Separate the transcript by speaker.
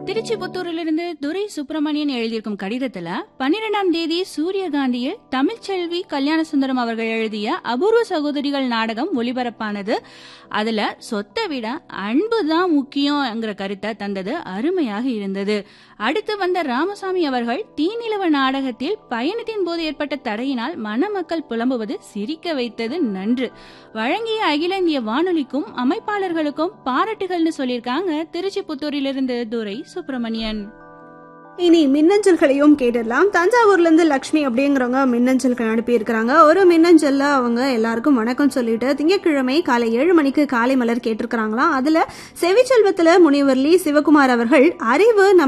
Speaker 1: திருச்சி புத்தூரிலிருந்து துரை சுப்பிரமணியன் எழுதியிருக்கும் கடிதத்துல பன்னிரெண்டாம் தேதி சூரியகாந்தியில் தமிழ்ச்செல்வி கல்யாண சுந்தரம் அவர்கள் எழுதிய அபூர்வ சகோதரிகள் நாடகம் ஒளிபரப்பானது அதுல சொத்தை விட அன்பு தான் முக்கியம்ங்கிற கருத்தை தந்தது அருமையாக இருந்தது அடுத்து வந்த ராமசாமி அவர்கள் தீநிலவ நாடகத்தில் பயணத்தின் போது ஏற்பட்ட தடையினால் மணமக்கள் புலம்புவது சிரிக்க வைத்தது நன்று வழங்கிய அகில இந்திய வானொலிக்கும் அமைப்பாளர்களுக்கும் பாராட்டுகள்னு சொல்லியிருக்காங்க திருச்சி புத்தூரிலிருந்து துரை சுப்பிரமணியன்
Speaker 2: இனி மின்னஞ்சல்களையும் கேட்டுடலாம் தஞ்சாவூர்ல இருந்து லக்ஷ்மி அப்படிங்கிறவங்க மின்னஞ்சல்கள் அனுப்பியிருக்கிறாங்க ஒரு மின்னஞ்சல்ல அவங்க எல்லாருக்கும் வணக்கம் சொல்லிட்டு திங்கட்கிழமை காலை ஏழு மணிக்கு காலை மலர் கேட்டிருக்கிறாங்களாம் அதுல செவிச்செல்வத்துல முனிவர் லீ சிவகுமார் அவர்கள் அறிவு நம்ம